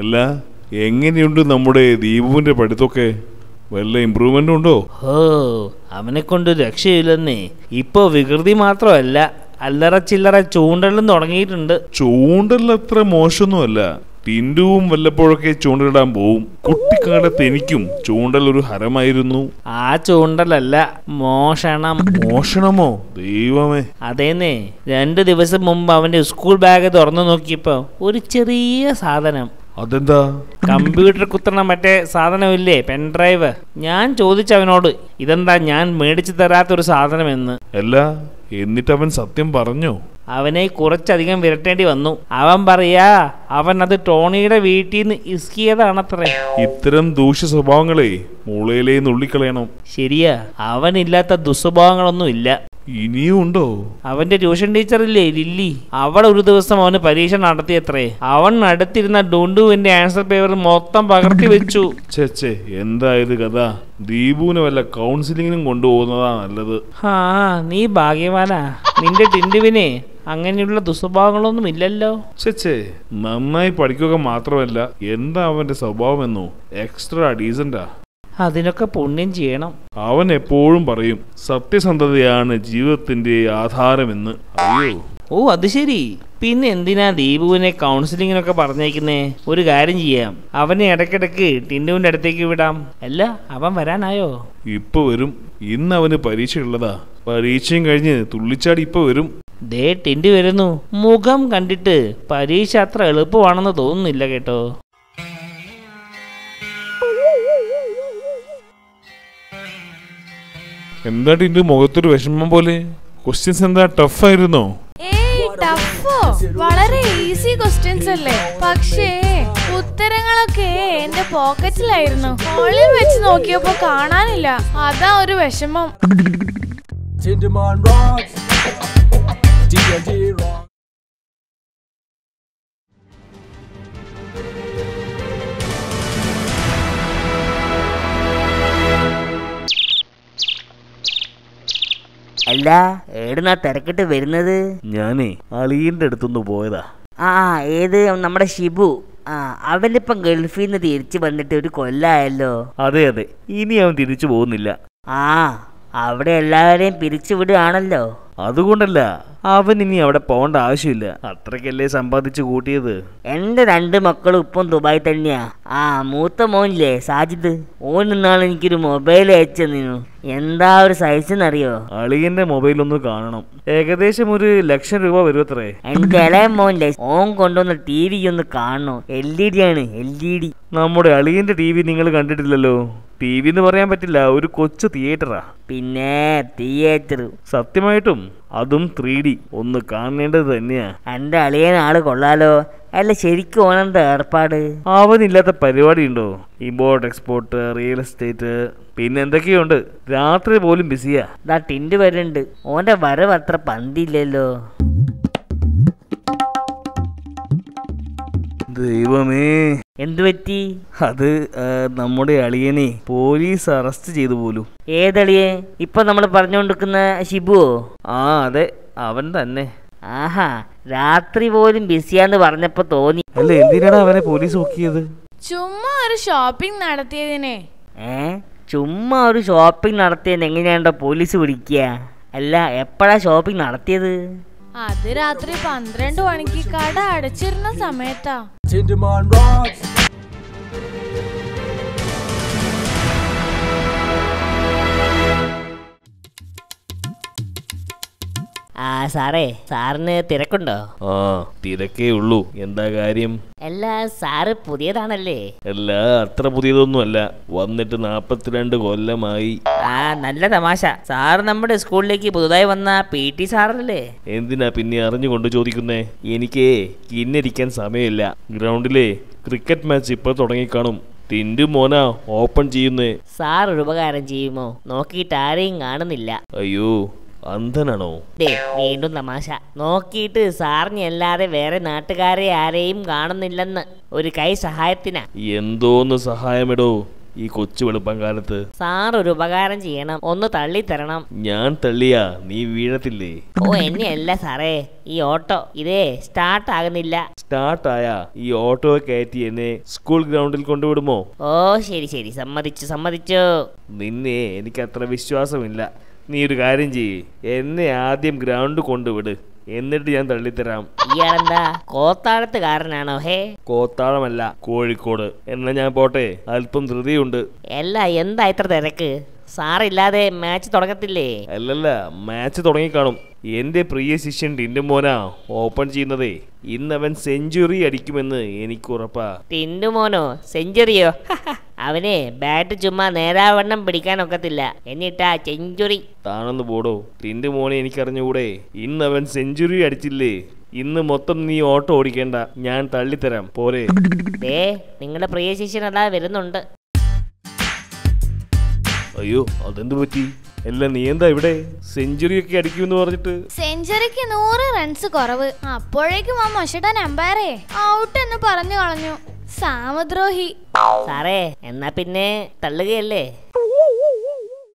അല്ല എങ്ങനെയുണ്ട് നമ്മുടെ ദീപുവിന്റെ പഠിത്തമൊക്കെ വല്ല ഇമ്പ്രൂവ്മെന്റ് ഉണ്ടോ ഹോ അവനെ കൊണ്ട് രക്ഷയില്ലെന്നേ ഇപ്പൊ വികൃതി മാത്രമല്ല അല്ലറ ചില്ലറ ചൂണ്ടലും തുടങ്ങിയിട്ടുണ്ട് ചൂണ്ടൽ അത്ര മോശമൊന്നുമല്ല ടിൻഡുവും വല്ലപ്പോഴൊക്കെ ചൂണ്ടലിടാൻ പോവും കുട്ടിക്കാലത്ത് എനിക്കും ചൂണ്ടൽ ഒരു ഹരമായിരുന്നു ആ ചൂണ്ടലല്ല മോഷണം മോഷണമോ ദൈവമേ അതേന്നേ രണ്ട് ദിവസം മുമ്പ് അവന്റെ സ്കൂൾ ബാഗ് തുറന്നു നോക്കിയപ്പോ ഒരു ചെറിയ സാധനം അതെന്താ കമ്പ്യൂട്ടർ കുത്തണ മറ്റേ സാധനമില്ലേ പെൻഡ്രൈവ് ഞാൻ ചോദിച്ചവനോട് ഇതെന്താ ഞാൻ മേടിച്ചു തരാത്തൊരു സാധനമെന്ന് അല്ല എന്നിട്ട് അവൻ സത്യം പറഞ്ഞോ അവനെ കുറച്ചധികം വിരട്ടേണ്ടി വന്നു അവൻ പറയാ അവൻ അത് ടോണിയുടെ വീട്ടിൽ നിന്ന് ഇസ്കിയതാണത്രേ ഇത്തരം ദൂഷ്യ സ്വഭാവങ്ങളെ മൂളയിലേ നുള്ളിക്കളയണം ശരിയാ അവനില്ലാത്ത ദുസ്വഭാവങ്ങളൊന്നും ഇല്ല ഇനിയും ഉണ്ടോ അവന്റെ ട്യൂഷൻ ടീച്ചറില്ലേ ലില്ലി അവൾ ഒരു ദിവസം അവന് പരീക്ഷ നടത്തിയത്രേ അവൻ അടുത്തിരുന്ന ഡുണ്ടുവിന്റെ ആൻസർ പേപ്പർ മൊത്തം പകർത്തി വെച്ചു ചേച്ചേ എന്താ ഇത് കഥ ദീപുവിനെ വല്ല കൗൺസിലിങ്ങിനും കൊണ്ടുപോകുന്നതാ നല്ലത് ആ നീ ഭാഗ്യവാനാ നിന്റെ ടിൻഡുവിനെ അങ്ങനെയുള്ള ദുസ്വഭാവങ്ങളൊന്നും ഇല്ലല്ലോ ചേച്ചേ നന്നായി പഠിക്കുക മാത്രമല്ല എന്താ അവന്റെ സ്വഭാവമെന്നോ എക്സ്ട്രാ ഡീസന്റാ അതിനൊക്കെ പുണ്യം ചെയ്യണം അവൻ എപ്പോഴും പറയും സത്യസന്ധതയാണ് ജീവിതത്തിന്റെ ആധാരമെന്ന് അയ്യോ ഓ അത് ശരി പിന്നെ എന്തിനാ ദീപുവിനെ കൗൺസിലിങ്ങിനൊക്കെ പറഞ്ഞേക്കുന്നേ ഒരു കാര്യം ചെയ്യാം അവനെ ഇടയ്ക്കിടയ്ക്ക് ടിൻഡുവിന്റെ അടുത്തേക്ക് വിടാം അല്ല അവൻ വരാനായോ ഇപ്പൊ വരും ഇന്ന് അവന് പരീക്ഷയുള്ളതാ പരീക്ഷയും കഴിഞ്ഞ് തുള്ളിച്ചാടി ഇപ്പൊ വരും ദേ ടിൻഡു വരുന്നു മുഖം കണ്ടിട്ട് പരീക്ഷ അത്ര എളുപ്പമാണെന്ന് തോന്നുന്നില്ല കേട്ടോ എന്താ ടിന്റെ മുഖത്തൊരു വിഷമം പോലെ ക്വസ്റ്റ്യൻസ് എന്താ ടഫായിരുന്നോ ഏയ് ടഫോ വളരെ ഈസി ക്വസ്റ്റ്യൻസ് അല്ലേ പക്ഷേ ഉത്തരങ്ങളൊക്കെ എന്റെ പോക്കറ്റിലായിരുന്നു ഹോളിൽ വെച്ച് നോക്കിയപ്പോ കാണാനില്ല അതാ ഒരു വിഷമം Tinderman rocks. D&D rocks. അല്ല ഏടുന്നാ തിരക്കിട്ട് വരുന്നത് ഞാനേ അളിയന്റെ അടുത്തൊന്ന് പോയതാ ആ ഏത് നമ്മുടെ ഷിബു ആ അവനിപ്പം ഗൾഫിൽ നിന്ന് തിരിച്ചു വന്നിട്ട് ഒരു കൊല്ലായല്ലോ അതെ അതെ ഇനി അവൻ തിരിച്ചു പോകുന്നില്ല ആ അവിടെ എല്ലാവരെയും പിരിച്ചുവിടുകയാണല്ലോ അതുകൊണ്ടല്ല അവൻ ഇനി അവിടെ പോകേണ്ട ആവശ്യമില്ല അത്രയ്ക്കല്ലേ സമ്പാദിച്ചു കൂട്ടിയത് എൻ്റെ രണ്ട് മക്കളും ഇപ്പം ദുബായ് തന്നെയാ ആ മൂത്ത മോനില്ലേ സാജിദ് ഓൻ ഇന്നാൾ എനിക്കൊരു മൊബൈൽ അയച്ചു തന്നിരുന്നു എന്താ ഒരു സൈസ് എന്നറിയോ അളിയന്റെ മൊബൈൽ ഒന്ന് കാണണം ഏകദേശം ഒരു ലക്ഷം രൂപ വരുമത്രേ എൻ്റെ ഇളയ മോനില്ലേ ഓൻ കൊണ്ടുവന്ന ടി വി ഒന്ന് കാണണോ എൽ ഇ ഡി ആണ് എൽ ഇ ഡി നമ്മുടെ അളിയന്റെ ടി വി നിങ്ങൾ കണ്ടിട്ടില്ലല്ലോ ടി വി എന്ന് പറയാൻ പറ്റില്ല ഒരു കൊച്ചു തിയേറ്ററാ പിന്നെ തിയേറ്റർ സത്യമായിട്ടും അതും ത്രീ ഡി ഒന്ന് കാണേണ്ടത് തന്നെയാ എൻ്റെ അളിയൻ ആള് കൊള്ളാലോ അല്ല ശരിക്കും ഓനെന്താ ഏർപ്പാട് അവനില്ലാത്ത പരിപാടി ഉണ്ടോ ഇമ്പോർട്ട് എക്സ്പോർട്ട് റിയൽ എസ്റ്റേറ്റ് പിന്നെ എന്തൊക്കെയുണ്ട് രാത്രി പോലും ബിസിയാ ദാ ടിൻഡ് വരുന്നുണ്ട് ഓന്റെ വരവ് അത്ര പന്തില്ലല്ലോ ദൈവമേ എന്തു പറ്റി അത് ആ, നമ്മുടെ അളിയനെ പോലീസ് അറസ്റ്റ് ചെയ്തു പോലും ഏതളിയെ ഇപ്പൊ നമ്മൾ പറഞ്ഞുകൊണ്ടിരിക്കുന്ന ഷിബുവോ ആ അതെ അവൻ തന്നെ ആഹാ രാത്രി പോലും ബിസിയാന്ന് പറഞ്ഞപ്പോ തോന്നി അല്ല എന്തിനാണ് അവനെ പോലീസ് നോക്കിയത് ചുമ്മാ ഒരു ഷോപ്പിംഗ് നടത്തിയതിനെ ഏ ചുമ്മാ ഒരു ഷോപ്പിംഗ് നടത്തിയതിന് എങ്ങനെയാണ്ടോ പോലീസ് പിടിക്കുക അല്ല എപ്പോഴാ ഷോപ്പിംഗ് നടത്തിയത് അത് രാത്രി പന്ത്രണ്ട് മണിക്ക് കട അടച്ചിരുന്ന സമയത്താ Tinderman rocks. ആ സാറേ സാറിന് തിരക്കുണ്ടോ ആ തിരക്കേ ഉള്ളൂ എന്താ കാര്യം അല്ല സാറ് പുതിയതാണല്ലേ അല്ല അത്ര പുതിയതൊന്നുമല്ല വന്നിട്ട് നാപ്പത്തിരണ്ട് കൊല്ലമായി ആ നല്ല തമാശ സാറ് നമ്മുടെ സ്കൂളിലേക്ക് പുതുതായി വന്ന പി ടി സാറല്ലേ എന്തിനാ പിന്നെ അറിഞ്ഞുകൊണ്ട് ചോദിക്കുന്നേ എനിക്ക് കിന്നിരിക്കാൻ സമയമില്ല ഗ്രൗണ്ടിലെ ക്രിക്കറ്റ് മാച്ച് ഇപ്പൊ തുടങ്ങിക്കാണും ടിൻഡു മോന ഓപ്പൺ ചെയ്യുന്നേ സാർ ഒരു ഉപകാരം ചെയ്യുമോ നോക്കിയിട്ട് ആരെയും കാണുന്നില്ല അയ്യോ അന്ധനാണോ ദേ വീണ്ടും തമാശ നോക്കിയിട്ട് സാറിനെ അല്ലാതെ വേറെ നാട്ടുകാരെ ആരെയും കാണുന്നില്ലെന്ന് ഒരു കൈ സഹായത്തിനാ എന്തോന്ന് സഹായമിടോ ഈ കൊച്ചു വെളുപ്പം കാലത്ത് സാർ ഒരു ഉപകാരം ചെയ്യണം ഒന്ന് തള്ളിത്തരണം ഞാൻ തള്ളിയാ നീ വീഴത്തില്ലേ ഓ എന്നെയല്ല സാറേ ഈ ഓട്ടോ ഇതേ സ്റ്റാർട്ട് ആകുന്നില്ല സ്റ്റാർട്ടായ ഈ ഓട്ടോ കയറ്റി എന്നെ സ്കൂൾ ഗ്രൗണ്ടിൽ കൊണ്ടുവിടുമോ ഓ ശരി ശരി സമ്മതിച്ചു സമ്മതിച്ചു നിന്നെ എനിക്ക് അത്ര വിശ്വാസമില്ല നീ ഒരു കാര്യം ചെയ്യ് എന്നെ ആദ്യം ഗ്രൗണ്ട് കൊണ്ടുവിട് എന്നിട്ട് ഞാൻ തള്ളിത്തരാം ഇയാളെന്താ കോത്താഴത്തുകാരനാണോ ഹേ കോത്താഴമല്ല കോഴിക്കോട് എന്നാ ഞാൻ പോട്ടെ അല്പം ധൃതിയുണ്ട് അല്ല എന്താ ഇത്ര തിരക്ക് സാറില്ലാതെ മാച്ച് തുടങ്ങത്തില്ലേ അല്ലല്ല മാച്ച് തുടങ്ങിക്കാണും എന്റെ പ്രിയ ശിഷ്യൻ ടിൻഡു മോനാ ഓപ്പൺ ചെയ്യുന്നതേ ഇന്നവൻ സെഞ്ചുറി അടിക്കുമെന്ന് എനിക്ക് ഉറപ്പാ ടിൻഡു മോനോ സെഞ്ചുറിയോ അവനെ ബാറ്റ് ചുമ്മാ നേരാവണ്ണം പിടിക്കാനൊക്കത്തില്ല എന്നിട്ടാ സെഞ്ചുറി താനൊന്ന് പോടോ ടിൻഡു മോനെ എനിക്കറിഞ്ഞുകൂടെ ഇന്നവൻ സെഞ്ചുറി അടിച്ചില്ലേ ഇന്ന് മൊത്തം നീ ഓട്ടോ ഓടിക്കേണ്ട ഞാൻ തള്ളിത്തരാം പോരെ ദേ നിങ്ങളുടെ പ്രിയ ശിഷ്യനതാ വരുന്നുണ്ട് അയ്യോ അതെന്തു പറ്റി അല്ല നീ എന്താ ഇവിടെ സെഞ്ചുറി ഒക്കെ അടിക്കുമെന്ന് പറഞ്ഞിട്ട് സെഞ്ചുറിക്ക് നൂറ് റൺസ് കുറവ് അപ്പോഴേക്കും ആ മഷടൻ എംപയറേ ഔട്ട് എന്ന് പറഞ്ഞു കളഞ്ഞു സാമദ്രോഹി സാറേ എന്നാ പിന്നെ തള്ളുകയല്ലേ